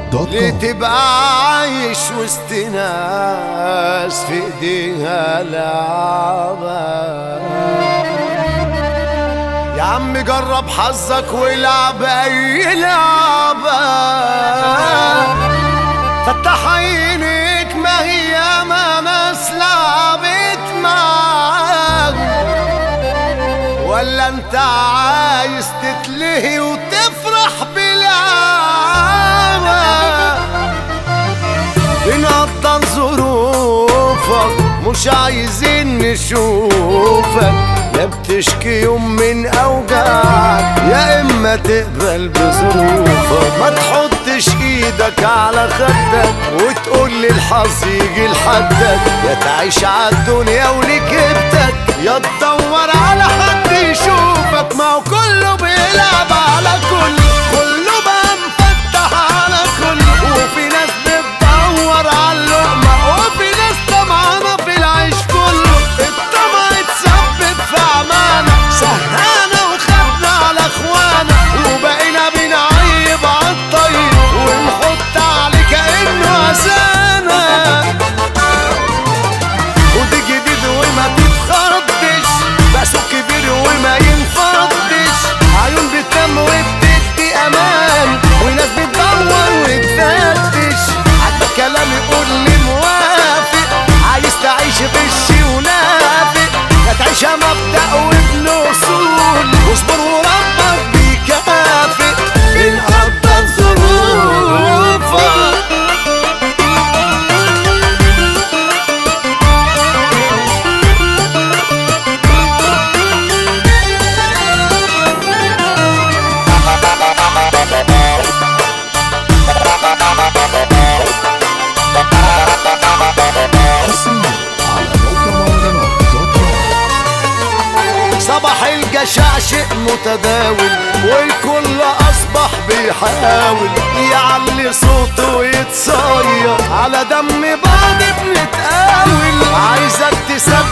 دوت ليه كوم تبقى عايش وسط ناس في ايديها لعبة يا عم جرب حظك والعب اي لعبة فتح عينيك ما هي ما ناس لعبت معاك ولا انت عايز تتلهي وتفرح بلعبة بنقطن ظروفك مش عايزين نشوفك يا بتشكي يوم من اوجاعك يا اما تقبل بظروفك ما تحطش ايدك على خدك وتقول لي الحظ يجي لحدك يا تعيش عالدنيا ولكبتك يا تدور على حد يشوفك ما هو كله بيلعب على كله كله بقى مفتح على كله وفي ناس بتدور على اللقمة وفي ناس طمعانة في العيش كله الطمع اتثبت في عمانا سهانا وخدنا على اخوانا وبقينا بنعيب عالطيب ونحط عليه كأنه أذانا ودي جديد وما تتخضش بسوق كبير وما ينفضش عيون بتنام وبتدي امان وناس بتدور وتفتش عاجبك كلامي قول لي موافق عايز تعيش بشي ونافق لا تعيشها مبدأ وابن اصول واصبر وربك بيكافئ بنقدر ظروفك حصريا على موقع مهرجانات دوت كوم صباح الجشع شيء متداول والكل اصبح بيحاول يعلي صوته ويتصير على دم بعض بنتقاول عايزك تثبت